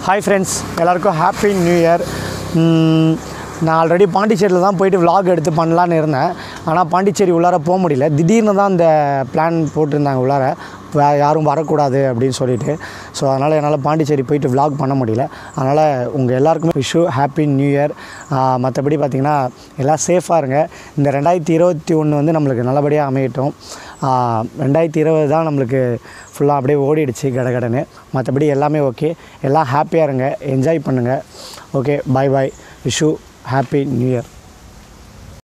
hi friends எல்லாருக்கும் happy new year நான் already பாண்டிச்சேரியில் தான் போயிட்டு vlog எடுத்து பண்ணலான்னு இருந்தேன் ஆனால் பாண்டிச்சேரி உள்ளார போக முடியல திடீர்னு தான் அந்த பிளான் போட்டிருந்தாங்க உள்ளார வே யாரும் வரக்கூடாது அப்படின்னு சொல்லிட்டு ஸோ அதனால் என்னால் பாண்டிச்சேரி போயிட்டு vlog பண்ண முடியல அதனால் உங்கள் எல்லாருக்குமே விஷு ஹாப்பி நியூ இயர் மற்றபடி பார்த்திங்கன்னா எல்லாம் சேஃபாக இருங்க இந்த ரெண்டாயிரத்தி இருபத்தி ஒன்று வந்து நம்மளுக்கு நல்லபடியாக அமையட்டும் ஆஹ் ரெண்டாயிரத்தி இருபது தான் நம்மளுக்கு ஃபுல்லாக அப்படியே ஓடிடுச்சு கடகடன்னு மற்றபடி எல்லாமே ஓகே எல்லாம் ஹாப்பியாக இருங்க என்ஜாய் பண்ணுங்கள் okay bye bye wish you happy new year